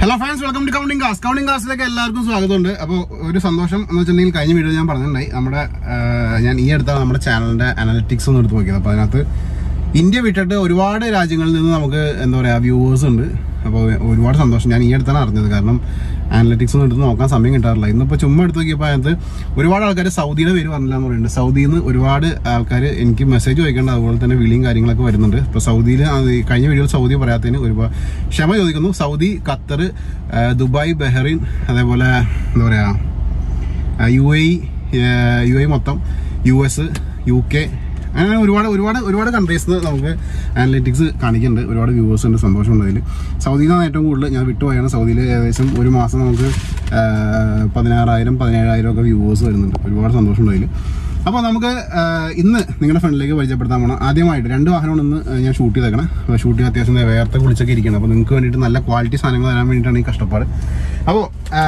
hello friends welcome to counting cars counting കാസിലേക്ക് എല്ലാവർക്കും സ്വാഗതമുണ്ട് അപ്പോൾ ഒരു സന്തോഷം എന്ന് വെച്ചിട്ടുണ്ടെങ്കിൽ കഴിഞ്ഞ വീഡിയോ ഞാൻ പറഞ്ഞിട്ടുണ്ടായി നമ്മുടെ ആ, ഞാൻ ഈ അടുത്താണ് നമ്മുടെ ചാനലിന്റെ അനലിറ്റിക്സ് ഒന്ന് എടുത്ത് നോക്കിയത് അപ്പോൾ അതിനകത്ത് ഇന്ത്യ വിട്ടിട്ട് ഒരുപാട് രാജ്യങ്ങളിൽ നിന്ന് നമുക്ക് എന്താ പറയുക വ്യൂവേഴ്സ് ഉണ്ട് അപ്പോൾ ഒരുപാട് സന്തോഷം ഞാൻ ഈ അടുത്താണ് അറിഞ്ഞത് കാരണം അനലിറ്റിക്സ് ഒന്നും എടുത്ത് നോക്കാൻ സമയം കിട്ടാറില്ല ഇന്നിപ്പോൾ ചുമ്മാ എടുത്ത് നോക്കിയപ്പോൾ അതിനകത്ത് ഒരുപാട് ആൾക്കാർ സൗദിയുടെ പേര് പറഞ്ഞില്ല എന്ന് പറയുന്നുണ്ട് സൗദിയിൽ നിന്ന് ഒരുപാട് ആൾക്കാർ എനിക്ക് മെസ്സേജ് ചോദിക്കേണ്ട അതുപോലെ തന്നെ വിളിയും കാര്യങ്ങളൊക്കെ വരുന്നുണ്ട് ഇപ്പോൾ സൗദിയിൽ കഴിഞ്ഞ വീഡിയോയിൽ സൗദി പറയാത്തതിന് ഒരുപാട് ക്ഷമ ചോദിക്കുന്നു സൗദി ഖത്തർ ആ, ദുബായ് ബഹ്റൈൻ അതേപോലെ എന്താ പറയുക യു എ യു എ മൊത്തം യു എസ് യു കെ അങ്ങനെ ഒരുപാട് ഒരുപാട് ഒരുപാട് കൺട്രീസിൽ നമുക്ക് അനലിറ്റിക്സ് കാണിക്കുന്നുണ്ട് ഒരുപാട് വ്യൂവേഴ്സ് ഉണ്ട് സന്തോഷമുണ്ട് അതിൽ സൗദിയിൽ നിന്നാണ് ഏറ്റവും കൂടുതൽ ഞാൻ വിട്ടുപോയാണ് സൗദിയിൽ ഏകദേശം ഒരു മാസം നമുക്ക് ആ, പതിനാറായിരം പതിനേഴായിരം ഒക്കെ വ്യൂവേഴ്സ് വരുന്നുണ്ട് ഒരുപാട് സന്തോഷമുണ്ട് അതിൽ അപ്പോൾ നമുക്ക് ആ, ഇന്ന് നിങ്ങളുടെ ഫ്രണ്ടിലേക്ക് പരിചയപ്പെടുത്താൻ പോകണം ആദ്യമായിട്ട് രണ്ട് വാഹനമാണ് ഇന്ന് ഞാൻ ഷൂട്ട് ചെയ്തേക്കണം അപ്പോൾ ഷൂട്ട് ചെയ്ത് അത്യാവശ്യം വേർത്തെ കുളിച്ചൊക്കെ ഇരിക്കണം അപ്പോൾ നിങ്ങൾക്ക് വേണ്ടിയിട്ട് നല്ല ക്വാളിറ്റി സാധനങ്ങൾ തരാൻ വേണ്ടിയിട്ടാണ് ഈ കഷ്ടപ്പാട് അപ്പോൾ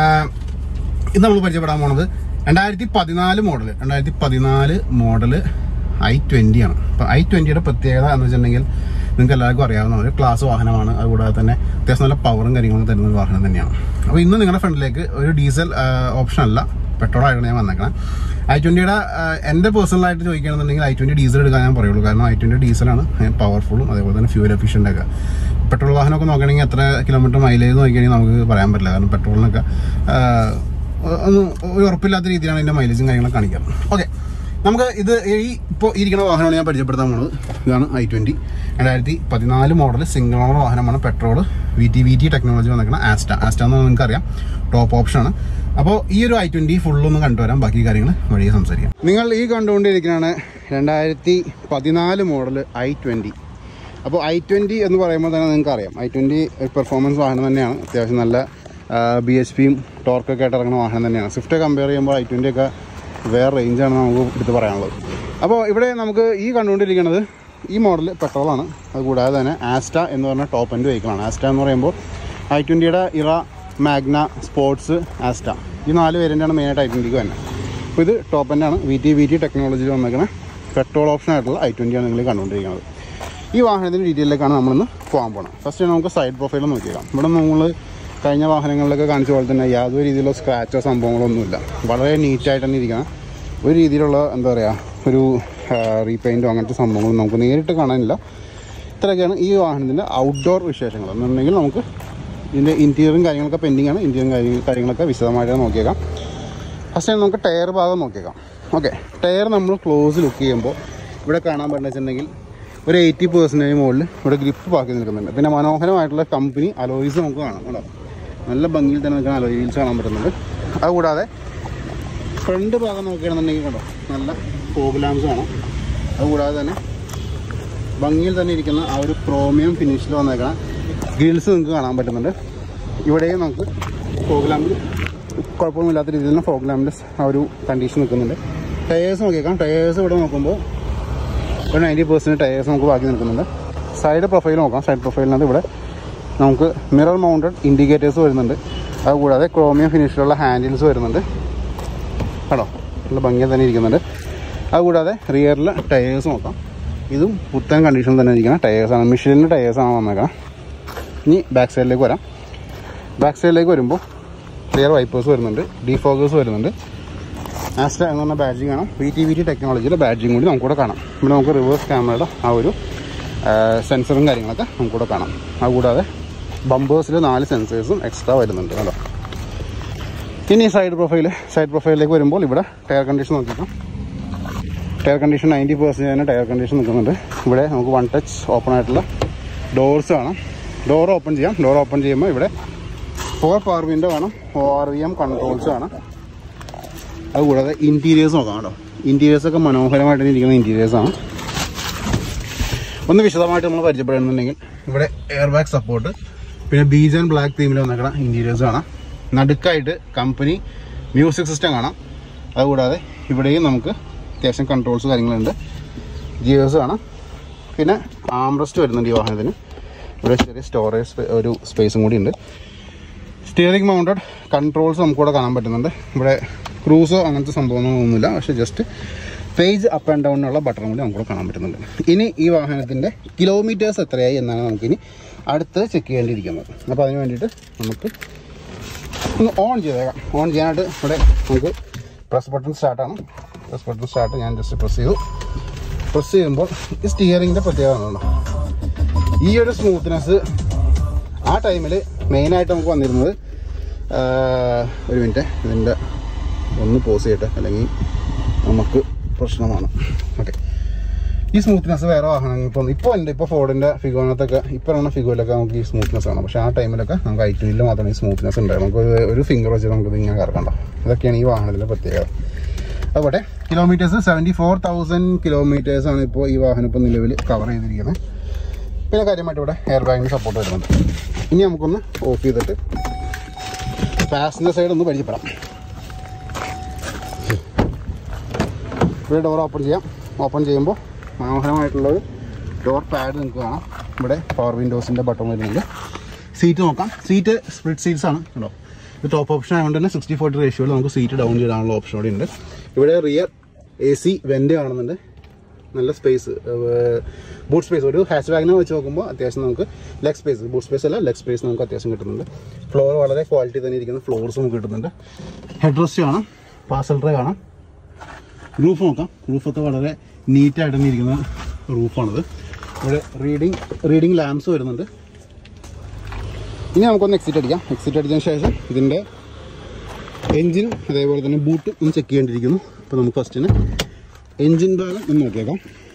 ഇന്ന് നമ്മൾ പരിചയപ്പെടാൻ പോണത് രണ്ടായിരത്തി പതിനാല് മോഡൽ രണ്ടായിരത്തി പതിനാല് മോഡൽ ഐ ട്വന്റി ആണ് അപ്പോൾ ഐ ട്വന്റിയുടെ പ്രത്യേകത എന്ന് വെച്ചിട്ടുണ്ടെങ്കിൽ നിങ്ങൾക്ക് എല്ലാവർക്കും അറിയാവുന്ന ഒരു ക്ലാസ് വാഹനമാണ് അതുകൂടാതെ തന്നെ അത്യാവശ്യം നല്ല പവറും കാര്യങ്ങളും തരുന്ന ഒരു വാഹനം തന്നെയാണ് അപ്പോൾ ഇന്ന് നിങ്ങളുടെ ഫ്രണ്ടിലേക്ക് ഒരു ഡീസൽ ഓപ്ഷൻ അല്ല പെട്രോൾ ആയിട്ടാണ് ഞാൻ വന്നേക്കണം ഐ ട്വന്റിയുടെ എൻ്റെ പേഴ്സണലായിട്ട് ചോദിക്കുകയാണെന്നുണ്ടെങ്കിൽ ഐ ട്വന്റി ഡീസൽ എടുക്കാൻ ഞാൻ പറയുള്ളൂ കാരണം ഐ ട്വന്റി ഡീസലാണ് പവർഫുള്ളും അതേപോലെ തന്നെ ഫ്യൂൽ എഫിഷ്യൻ്റ് ഒക്കെ പെട്രോൾ വാഹനമൊക്കെ നോക്കുകയാണെങ്കിൽ എത്ര കിലോമീറ്റർ മൈലേജ് നോക്കുകയാണെങ്കിൽ നമുക്ക് പറയാൻ പറ്റില്ല കാരണം പെട്രോളിനൊക്കെ ആ, ഒന്നും ഒരു ഉറപ്പില്ലാത്ത രീതിയിലാണ് ഇതിന്റെ മൈലേജും കാര്യങ്ങളൊക്കെ കാണിക്കാറ് ഓക്കെ നമുക്ക് ഇത് ഈ ഇപ്പോൾ ഇരിക്കുന്ന വാഹനമാണ് ഞാൻ പരിചയപ്പെടുത്താൻ പോകുന്നത് ഇതാണ് ഐ ട്വൻറ്റി രണ്ടായിരത്തി പതിനാല് മോഡൽ സിംഗിൾ ഓണർ വാഹനമാണ് petrol V T V T technology വന്നിരിക്കുന്ന ആസ്റ്റ ആസ്റ്റ എന്ന് നിങ്ങൾക്ക് അറിയാം ടോപ്പ് ഓപ്ഷനാണ് അപ്പോൾ ഈ ഒരു ഐ ട്വൻറ്റി ഫുള്ളൊന്ന് കണ്ടുവരാം ബാക്കി കാര്യങ്ങൾ വഴിയെ സംസാരിക്കാം നിങ്ങൾ ഈ കണ്ടുകൊണ്ടിരിക്കുന്നതാണ് രണ്ടായിരത്തി പതിനാല് മോഡൽ ഐ ട്വൻറ്റി അപ്പോൾ ഐ ട്വൻറ്റി എന്ന് പറയുമ്പോൾ തന്നെ നിങ്ങൾക്ക് അറിയാം ഐ ട്വൻറ്റി ഒരു പെർഫോമൻസ് വാഹനം തന്നെയാണ് അത്യാവശ്യം നല്ല ബി എച്ച് പിയും ടോർക്കൊക്കെ ആയിട്ട് ഇറങ്ങുന്ന വാഹനം തന്നെയാണ് സ്വിഫ്റ്റ് കമ്പയർ ചെയ്യുമ്പോൾ ഐ ട്വൻറ്റി ഒക്കെ വേറെ റേഞ്ചാണ് നമുക്ക് എടുത്ത് പറയാനുള്ളത് അപ്പോൾ ഇവിടെ നമുക്ക് ഈ കണ്ടുകൊണ്ടിരിക്കുന്നത് ഈ മോഡൽ പെട്രോളാണ് അതുകൂടാതെ തന്നെ ആസ്റ്റ എന്ന് പറഞ്ഞ ടോപ്പ് എൻഡ് വെഹിക്കിളാണ് ആസ്റ്റ എന്ന് പറയുമ്പോൾ ഐ ട്വൻറ്റിയുടെ ഇറ മാഗ്ന സ്പോർട്സ് ആസ്റ്റ ഈ നാല് വേരിയൻ്റാണ് മെയിനായിട്ട് ഐ ട്വൻറ്റിക്ക് തന്നെ അപ്പോൾ ഇത് ടോപ്പ് എൻഡാണ് വി ടി വി ടി ടെക്നോളജിയിൽ വന്നേക്കുന്ന പെട്രോൾ ഓപ്ഷൻ ആയിട്ടുള്ള ഐ ട്വൻറ്റിയാണ് നിങ്ങൾ കണ്ടുകൊണ്ടിരിക്കുന്നത് ഈ വാഹനത്തിൻ്റെ ഡീറ്റെയിലേക്കാണ് നമ്മളിന്ന് പോകാൻ പോകുന്നത് ഫസ്റ്റ് നമുക്ക് സൈഡ് പ്രൊഫൈൽ നോക്കിയേക്കാം ഇവിടെ നമ്മൾ കഴിഞ്ഞ വാഹനങ്ങളിലൊക്കെ കാണിച്ച പോലെ തന്നെ യാതൊരു രീതിയിലുള്ള സ്ക്രാച്ചോ സംഭവങ്ങളോ ഒന്നുമില്ല വളരെ നീറ്റായിട്ട് തന്നെ ഇരിക്കണം ഒരു രീതിയിലുള്ള എന്താ പറയുക ഒരു റീപെയിൻറ്റോ അങ്ങനത്തെ സംഭവങ്ങളൊന്നും നമുക്ക് നേരിട്ട് കാണാനില്ല ഇത്രയൊക്കെയാണ് ഈ വാഹനത്തിൻ്റെ ഔട്ട്ഡോർ വിശേഷങ്ങൾ എന്നുണ്ടെങ്കിൽ നമുക്ക് ഇതിൻ്റെ ഇൻറ്റീരിയറും കാര്യങ്ങളൊക്കെ പെൻഡിങ് ആണ് ഇൻറ്റീരിയറും കാര്യങ്ങളൊക്കെ വിശദമായിട്ട് നോക്കിയേക്കാം ഫസ്റ്റ് നമുക്ക് ടയർ ഭാഗം നോക്കിയേക്കാം ഓക്കെ ടയർ നമ്മൾ ക്ലോസ് ലുക്ക് ചെയ്യുമ്പോൾ ഇവിടെ കാണാൻ പറ്റുന്ന വെച്ചിട്ടുണ്ടെങ്കിൽ ഒരു എയ്റ്റി പെർസെൻറ്റേജ് മുകളിൽ ഇവിടെ ഗ്രിപ്പ് ബാക്കി നിൽക്കുന്നുണ്ട് പിന്നെ മനോഹരമായിട്ടുള്ള കമ്പനി അലോയിസ് നമുക്ക് കാണാം കേട്ടോ നല്ല ഭംഗിയിൽ തന്നെ നിൽക്കുന്ന അലോയിൽസ് കാണാൻ പറ്റുന്നുണ്ട് അതുകൂടാതെ ഫ്രണ്ട് ഭാഗം നോക്കുകയാണെന്നുണ്ടെങ്കിൽ കണ്ടോ നല്ല ഫോഗ് ലാംസ് കാണാം അതുകൂടാതെ തന്നെ ഭംഗിയിൽ തന്നെ ഇരിക്കുന്ന ആ ഒരു ക്രോമിയം ഫിനിഷിൽ വന്നേക്കണ ഗ്രിൽസ് നിങ്ങൾക്ക് കാണാൻ പറ്റുന്നുണ്ട് ഇവിടെയും നമുക്ക് ഫോഗ് ലാമ്പിൽ കുഴപ്പമൊന്നുമില്ലാത്ത രീതിയിൽ തന്നെ ഫോഗ് ലാമ്പിൻ്റെ ആ ഒരു കണ്ടീഷൻ നിൽക്കുന്നുണ്ട് ടയേഴ്സ് നോക്കിയേക്കാം ടയേഴ്സ് ഇവിടെ നോക്കുമ്പോൾ ഒരു നയൻറ്റി പെർസെൻറ്റ് ടയേഴ്സ് നമുക്ക് ബാക്കി നിൽക്കുന്നുണ്ട് സൈഡ് പ്രൊഫൈൽ നോക്കാം സൈഡ് പ്രൊഫൈലിനകത്ത് ഇവിടെ നമുക്ക് മിറർ മൗണ്ടഡ് ഇൻഡിക്കേറ്റേഴ്സ് വരുന്നുണ്ട് അതുകൂടാതെ ക്രോമിയം ഫിനിഷിലുള്ള ഹാൻഡിൽസ് വരുന്നുണ്ട് കേട്ടോ നല്ല ഭംഗിയിൽ തന്നെ ഇരിക്കുന്നുണ്ട് അതുകൂടാതെ റിയറിൽ ടയേഴ്സ് നോക്കാം ഇതും പുത്തൻ കണ്ടീഷനിൽ തന്നെ ഇരിക്കുന്ന ടയേഴ്സാണ് മിഷീലിൻ്റെ ടയേഴ്സാണ് വന്നേക്കാം ഇനി ബാക്ക് സൈഡിലേക്ക് വരാം ബാക്ക് സൈഡിലേക്ക് വരുമ്പോൾ ക്ലിയർ വൈപ്പേഴ്സ് വരുന്നുണ്ട് ഡീഫോഗേഴ്സ് വരുന്നുണ്ട് ആസ്റ്റ എന്ന് പറഞ്ഞ ബാഡ്ജിങ് കാണാം വി ടി വി ടി ടെക്നോളജിയുടെ ബാഡ്ജിങ് കൂടി നമുക്കിവിടെ കാണാം ഇവിടെ നമുക്ക് റിവേഴ്സ് ക്യാമറയുടെ ആ ഒരു സെൻസറും കാര്യങ്ങളൊക്കെ നമുക്കിവിടെ കാണാം അതുകൂടാതെ ബമ്പേഴ്സിൽ നാല് സെൻസേഴ്സും എക്സ്ട്രാ വരുന്നുണ്ട് കേട്ടോ ഇനി സൈഡ് പ്രൊഫൈൽ സൈഡ് പ്രൊഫൈലിലേക്ക് വരുമ്പോൾ ഇവിടെ ടയർ കണ്ടീഷൻ നോക്കിക്കാം ടയർ കണ്ടീഷൻ നയൻറ്റി പെർസെൻറ്റ് തന്നെ ടയർ കണ്ടീഷൻ നിൽക്കുന്നുണ്ട് ഇവിടെ നമുക്ക് വൺ ടച്ച് ഓപ്പൺ ആയിട്ടുള്ള ഡോർസ് കാണാം ഡോർ ഓപ്പൺ ചെയ്യാം ഡോർ ഓപ്പൺ ചെയ്യുമ്പോൾ ഇവിടെ ഫോർ പവർ വിൻഡോ കാണാം O R V M controls കാണാം അതുകൂടാതെ ഇൻറ്റീരിയേഴ്സ് നോക്കാം കേട്ടോ ഇൻറ്റീരിയേഴ്സ് ഒക്കെ മനോഹരമായിട്ട് തന്നെ ഇരിക്കുന്ന ഇൻറ്റീരിയേഴ്സ് ആണ് ഒന്ന് വിശദമായിട്ട് നമ്മൾ പരിചയപ്പെടുന്നുണ്ടെങ്കിൽ ഇവിടെ എയർ ബാഗ് സപ്പോർട്ട് പിന്നെ ബീജ് ആൻഡ് ബ്ലാക്ക് തീമിൽ വന്നേക്കണ ഇൻറ്റീരിയേഴ്സ് കാണാം നടുക്കായിട്ട് കമ്പനി മ്യൂസിക് സിസ്റ്റം കാണാം അതുകൂടാതെ ഇവിടെയും നമുക്ക് അത്യാവശ്യം കൺട്രോൾസ് കാര്യങ്ങളുണ്ട് ഗിയേഴ്സ് കാണാം പിന്നെ ആംറസ്റ്റ് വരുന്നുണ്ട് ഈ വാഹനത്തിന് ഇവിടെ ചെറിയ സ്റ്റോറേജ് ഒരു സ്പേസും കൂടി ഉണ്ട് സ്റ്റിയറിംഗ് മൗണ്ടഡ് കൺട്രോൾസ് നമുക്കിവിടെ കാണാൻ പറ്റുന്നുണ്ട് ഇവിടെ ക്രൂസോ അങ്ങനത്തെ സംഭവങ്ങളൊന്നുമില്ല പക്ഷേ ജസ്റ്റ് പേജ് അപ്പ് ആൻഡ് ഡൗണിനുള്ള ബട്ടൺ കൂടി നമുക്കിവിടെ കാണാൻ പറ്റുന്നുണ്ട് ഇനി ഈ വാഹനത്തിൻ്റെ കിലോമീറ്റേഴ്സ് എത്രയായി എന്നാണ് നമുക്കിനി അടുത്ത് ചെക്ക് ചെയ്യേണ്ടിയിരിക്കുന്നത് അപ്പോൾ അതിന് വേണ്ടിയിട്ട് നമുക്ക് ഒന്ന് ഓൺ ചെയ്തേക്കാം ഓൺ ചെയ്യാനായിട്ട് ഇവിടെ നമുക്ക് പ്രസ് ബട്ടൺ സ്റ്റാർട്ടാണ് പ്രസ് ബട്ടൺ സ്റ്റാർട്ട് ഞാൻ ജസ്റ്റ് പ്രസ് ചെയ്തു പ്രസ് ചെയ്യുമ്പോൾ ഈ സ്റ്റിയറിങ്ങിൻ്റെ പ്രത്യേകത ഉണ്ടോ ഈ ഒരു സ്മൂത്ത്നെസ് ആ ടൈമിൽ മെയിനായിട്ട് നമുക്ക് വന്നിരുന്നത് ആ, ഒരു മിനിറ്റ് ഇതിൻ്റെ ഒന്ന് പോസ് ചെയ്യട്ടെ അല്ലെങ്കിൽ നമുക്ക് പ്രശ്നമാണ് ഓക്കെ ഈ സ്മൂത്ത്നെസ് വേറെ വാഹനങ്ങൾ ഇപ്പം ഇപ്പോൾ ഉണ്ട് ഇപ്പോൾ ഫോർഡിൻ്റെ ഫിഗോനത്തൊക്കെ ഇപ്പോൾ ഉള്ള ഫിഗോയിലൊക്കെ നമുക്ക് ഈ സ്മൂത്ത്നെസ് ആണ് പക്ഷേ ആ ടൈമിലൊക്കെ നമുക്ക് ഐ ട്വൻറ്റിൽ മാത്രമേ ഈ സ്മൂത്ത്നെസ് ഉണ്ടായിരുന്നു നമുക്ക് ഒരു- ഒരു ഫിംഗർ വെച്ച് നമുക്ക് ഇങ്ങനെ കറക്കണ്ട ഇതൊക്കെയാണ് ഈ വാഹനത്തിൻ്റെ പ്രത്യേകത അതുപോലെ kilometres seventy four thousand kilometres ആണ് ഇപ്പോൾ ഈ വാഹനം ഇപ്പോൾ നിലവിൽ കവർ ചെയ്തിരിക്കുന്നത് പിന്നെ കാര്യമായിട്ട് ഇവിടെ എയർ ബാഗിന് സപ്പോർട്ട് വരുന്നുണ്ട് ഇനി നമുക്കൊന്ന് ഓഫ് ചെയ്തിട്ട് പാസഞ്ചർ സൈഡ് ഒന്ന് പരിചയപ്പെടാം ഇവിടെ ഡോർ ഓപ്പൺ ചെയ്യാം ഓപ്പൺ ചെയ്യുമ്പോൾ മനോഹരമായിട്ടുള്ളൊരു ഡോർ പാഡ് നിങ്ങൾക്ക് കാണാം ഇവിടെ പവർ വിൻഡോസിൻ്റെ ബട്ടൺ വരുന്നുണ്ട് സീറ്റ് നോക്കാം സീറ്റ് സ്പ്ലിറ്റ് സീറ്റ്സ് ആണ് കേട്ടോ ഇത് ടോപ്പ് ഓപ്ഷൻ ആയതുകൊണ്ട് തന്നെ സിക്സ്റ്റി ഫോർട്ടി റേഷ്യോയിൽ നമുക്ക് സീറ്റ് ഡൗൺ ചെയ്യാനുള്ള ഓപ്ഷൻ കൂടി ഉണ്ട് ഇവിടെ റിയർ എ സി വെൻ്റ് കാണുന്നുണ്ട് നല്ല സ്പേസ് ബൂട്ട് സ്പേസ് ഒരു ഹാച്ച് ബാഗിനെ വെച്ച് നോക്കുമ്പോൾ അത്യാവശ്യം നമുക്ക് ലെഗ് സ്പേസ് ബൂട്ട് സ്പേസ് അല്ല ലെഗ് സ്പേസ് നമുക്ക് അത്യാവശ്യം കിട്ടുന്നുണ്ട് ഫ്ലോർ വളരെ ക്വാളിറ്റി തന്നെ ഇരിക്കുന്ന ഫ്ലോർസ് നമുക്ക് കിട്ടുന്നുണ്ട് ഹെഡ് റെസ്റ്റ് കാണാം പാസൽ ട്രേ കാണാം റൂഫ് നോക്കാം റൂഫൊക്കെ വളരെ നീറ്റായിട്ട് തന്നെ ഇരിക്കുന്ന റൂഫാണിത് ഇവിടെ റീഡിങ് റീഡിങ് ലാംപ്സ് വരുന്നുണ്ട് ഇനി നമുക്കൊന്ന് എക്സിറ്റ് അടിക്കാം എക്സിറ്റ് അടിച്ചതിന് ശേഷം ഇതിൻ്റെ എൻജിൻ അതേപോലെ തന്നെ ബൂട്ട് ഒന്ന് ചെക്ക് ചെയ്യേണ്ടിയിരിക്കുന്നു അപ്പോൾ നമുക്ക് ഫസ്റ്റിന് എൻജിൻ ഭാഗം ഒന്ന് നോക്കിയേക്കാം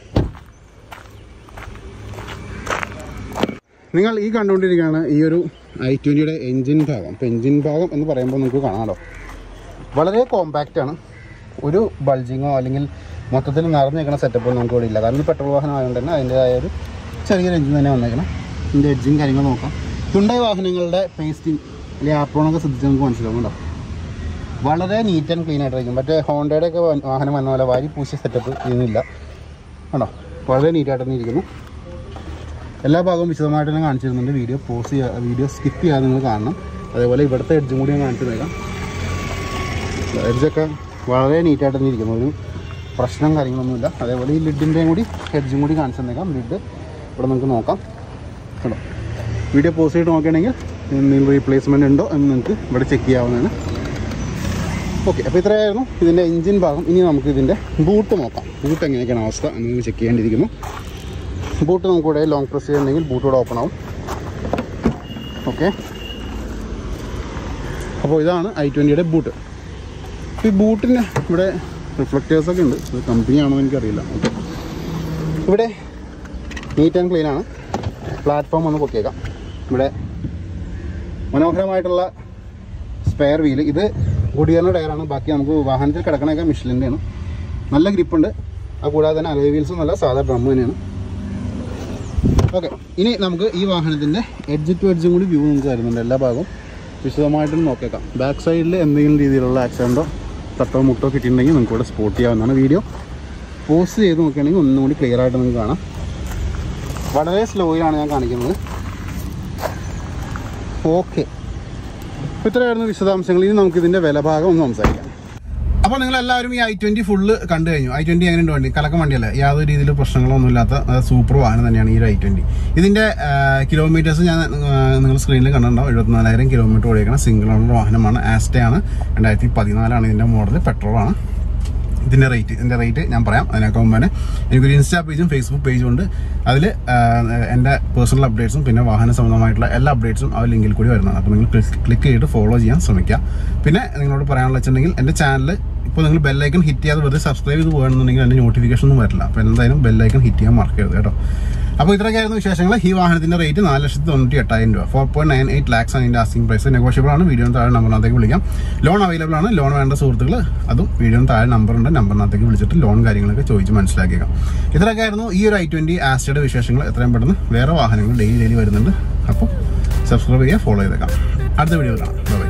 നിങ്ങൾ ഈ കണ്ടുകൊണ്ടിരിക്കുകയാണ് ഈ ഒരു ഐ ട്വൻറ്റിയുടെ എൻജിൻ ഭാഗം അപ്പോൾ എൻജിൻ ഭാഗം എന്ന് പറയുമ്പോൾ നമുക്ക് കാണാമല്ലോ വളരെ കോമ്പാക്റ്റ് ആണ് ഒരു ബൾജിങ്ങോ അല്ലെങ്കിൽ മൊത്തത്തിൽ നിറഞ്ഞു നിൽക്കുന്ന സെറ്റപ്പോ നമുക്ക് ഇവിടെ ഇല്ല കാരണം ഇത് പെട്രോൾ വാഹനം ആയതുകൊണ്ട് തന്നെ അതിൻ്റെതായ ഒരു ചെറിയൊരു എഞ്ചിൻ തന്നെ വന്നേക്കണം ഇതിൻ്റെ എഡ്ജിങ് കാര്യങ്ങൾ നോക്കാം ഹുണ്ടായി വാഹനങ്ങളുടെ പേസ്റ്റിംഗ് അല്ലെങ്കിൽ ആപ്രോണൊക്കെ ശ്രദ്ധിച്ച് നമുക്ക് മനസ്സിലാവും കേട്ടോ വളരെ നീറ്റ് ആൻഡ് ക്ലീൻ ആയിട്ടായിരിക്കും മറ്റേ ഹോണ്ടയുടെ ഒക്കെ വാഹനം വന്ന പോലെ വാരി പൂശിയ സെറ്റപ്പ് ഇതിനില്ല കണ്ടോ വളരെ നീറ്റായിട്ട് തന്നെ ഇരിക്കുന്നു എല്ലാ ഭാഗവും വിശദമായിട്ട് തന്നെ കാണിച്ചിരുന്നുണ്ട് വീഡിയോ പോസ് ചെയ്യുക വീഡിയോ സ്കിപ്പ് ചെയ്യാതെ നിങ്ങൾ കാണണം അതേപോലെ ഇവിടുത്തെ എഡ്ജും കൂടി ഞാൻ കാണിച്ചു തരാം എഡ്ജൊക്കെ വളരെ നീറ്റായിട്ട് തന്നെ ഇരിക്കുന്നു ഒരു പ്രശ്നം കാര്യങ്ങളൊന്നുമില്ല അതേപോലെ ഈ ലിഡിൻ്റെയും കൂടി എഡ്ജും കൂടി കാണിച്ചു തന്നേക്കാം ലിഡ് ഇവിടെ നമുക്ക് നോക്കാം കേട്ടോ വീഡിയോ പോസ് ചെയ്തിട്ട് നോക്കുകയാണെങ്കിൽ എന്തെങ്കിലും റീപ്ലേസ്മെൻ്റ് ഉണ്ടോ എന്ന് നിങ്ങൾക്ക് ഇവിടെ ചെക്ക് ചെയ്യാവുന്നതാണ് ഓക്കെ അപ്പോൾ ഇത്രയായിരുന്നു ഇതിൻ്റെ എഞ്ചിൻ ഭാഗം ഇനി നമുക്ക് ഇതിൻ്റെ ബൂട്ട് നോക്കാം ബൂട്ട് എങ്ങനെയൊക്കെയാണ് അവസ്ഥ എന്ന് ചെക്ക് ചെയ്യേണ്ടിയിരിക്കുന്നു ബൂട്ട് നമുക്കിവിടെ ലോങ് പ്രസ് ചെയ്യുന്നുണ്ടെങ്കിൽ ബൂട്ട് ഇവിടെ ഓപ്പൺ ആവും ഓക്കെ അപ്പോൾ ഇതാണ് ഐ ട്വൻറ്റിയുടെ ബൂട്ട് ഈ ബൂട്ടിന് ഇവിടെ റിഫ്ലക്റ്റേഴ്സ് ഒക്കെ ഉണ്ട് ഇത് കമ്പനിയാണോ എന്ന് എനിക്കറിയില്ല ഓക്കെ ഇവിടെ നീറ്റ് ആൻഡ് ക്ലീൻ ആണ് പ്ലാറ്റ്ഫോം ഒന്ന് പൊക്കിയേക്കാം ഇവിടെ മനോഹരമായിട്ടുള്ള സ്പെയർ വീല് ഇത് ഗുഡിയറിൻ്റെ ടയറാണ് ബാക്കി നമുക്ക് വാഹനത്തിൽ കിടക്കണൊക്കെ മിഷലിൻ്റെയാണ് നല്ല ഗ്രിപ്പുണ്ട് അത് കൂടാതെ തന്നെ അലോയ് വീൽസും നല്ല സാധാ ഡ്രം തന്നെയാണ് ഓക്കെ ഇനി നമുക്ക് ഈ വാഹനത്തിൻ്റെ എഡ്ജ് ടു എഡ്ജും കൂടി വ്യൂ നമുക്ക് തരുന്നുണ്ട് എല്ലാ ഭാഗവും വിശദമായിട്ടും നോക്കിയേക്കാം ബാക്ക് സൈഡിൽ എന്തെങ്കിലും രീതിയിലുള്ള ആക്സിഡൻറ്റോ തട്ടോ മുട്ടോ കിട്ടിയിട്ടുണ്ടെങ്കിൽ നമുക്ക് ഇവിടെ സ്പോട്ട് ചെയ്യാവുന്നതാണ് വീഡിയോ പോസ്റ്റ് ചെയ്ത് നോക്കുകയാണെങ്കിൽ ഒന്നും കൂടി ക്ലിയർ ആയിട്ട് നിങ്ങൾക്ക് കാണാം വളരെ സ്ലോയിലാണ് ഞാൻ കാണിക്കുന്നത് ഓക്കെ ഇത്രയായിരുന്നു വിശദാംശങ്ങൾ ഇനി നമുക്ക് ഇതിൻ്റെ വില ഭാഗം ഒന്ന് സംസാരിക്കാം അപ്പോൾ നിങ്ങൾ എല്ലാവരും ഈ ഐ ട്വന്റി ഫുള്ള് കണ്ടു കഴിഞ്ഞു ഐ ട്വന്റി എങ്ങനെയുണ്ട് വണ്ടി കലക്കം വണ്ടിയല്ലേ യാതൊരു രീതിയിൽ പ്രശ്നങ്ങളൊന്നും ഇല്ലാത്ത സൂപ്പർ വാഹനം തന്നെയാണ് ഈ ഒരു ഐ ട്വന്റി ഇതിന്റെ കിലോമീറ്റേഴ്സ് ഞാൻ നിങ്ങൾ സ്ക്രീനിൽ കണ്ടിട്ടുണ്ടാവും എഴുപത്തിനാലായിരം കിലോമീറ്റർ ഓടിക്കണം സിംഗിൾ ഓണർ വാഹനമാണ് ആസ്റ്റേ ആണ് രണ്ടായിരത്തി പതിനാലാണ് ഇതിന്റെ മോഡൽ പെട്രോൾ ആണ് ഇതിന്റെ റേറ്റ് ഇതിന്റെ റേറ്റ് ഞാൻ പറയാം അതിനൊക്കെ മുമ്പ് തന്നെ എനിക്കൊരു ഇൻസ്റ്റാ പേജും ഫേസ്ബുക്ക് പേജും ഉണ്ട് അതിൽ എൻ്റെ പേഴ്സണൽ അപ്ഡേറ്റ്സും പിന്നെ വാഹന സംബന്ധമായിട്ടുള്ള എല്ലാ അപ്ഡേറ്റ്സും ആ ലിങ്കിൽ കൂടി വരുന്നതാണ് അപ്പോൾ നിങ്ങൾ ക്ലിക്ക് ചെയ്തിട്ട് ഫോളോ ചെയ്യാൻ ശ്രമിക്കുക പിന്നെ നിങ്ങളോട് പറയാനുള്ള വെച്ചിട്ടുണ്ടെങ്കിൽ എൻ്റെ ചാനൽ ഇപ്പോൾ നിങ്ങൾ ബെല്ലൈക്കൺ ഹിറ്റ് ചെയ്യാതെ വെറുതെ സബ്സ്ക്രൈബ് ചെയ്ത് പോകുകയാണെന്നുണ്ടെങ്കിൽ അതിൻ്റെ നോട്ടിഫിക്കേഷൻ ഒന്നും വരില്ല അപ്പോൾ എന്തായാലും ബെല്ലൈക്കൺ ഹിറ്റ് ചെയ്യാൻ മറക്കരുത് കേട്ടോ അപ്പോൾ ഇത്രയൊക്കെയായിരുന്നു വിശേഷങ്ങൾ ഈ വാഹനത്തിന്റെ റേറ്റ് നാല് ലക്ഷത്തി തൊണ്ണൂറ്റി എട്ടായിരം രൂപ four point nine eight lakhs ആണ് ഇതിന്റെ ആസ്റ്റിംഗ് പ്രൈസ് നെഗോഷ്യബിൾ ആണ് വീഡിയോ താഴെ നമ്പറിനകത്തേക്ക് വിളിക്കാം ലോൺ അവൈലബിൾ ആണ് ലോൺ വേണ്ട സുഹൃത്തുക്കൾ അതും വീഡിയോ താഴെ നമ്പർ ഉണ്ട് നമ്പറിനകത്തേക്ക് വിളിച്ചിട്ട് ലോൺ കാര്യങ്ങളൊക്കെ ചോദിച്ച് മനസ്സിലാക്കിയേക്കാം ഇത്രയൊക്കെയായിരുന്നു ഈ ഒരു ഐ ട്വന്റി ആസ്റ്റയുടെ വിശേഷങ്ങൾ എത്രയും പെട്ടെന്ന് വേറെ വാഹനങ്ങൾ ഡെയിലി ഡെയിലി വരുന്നുണ്ട് അപ്പോൾ സബ്സ്ക്രൈബ് ചെയ്യുക ഫോളോ ചെയ്തേക്കാം അടുത്ത വീഡിയോ കാണാം ബൈ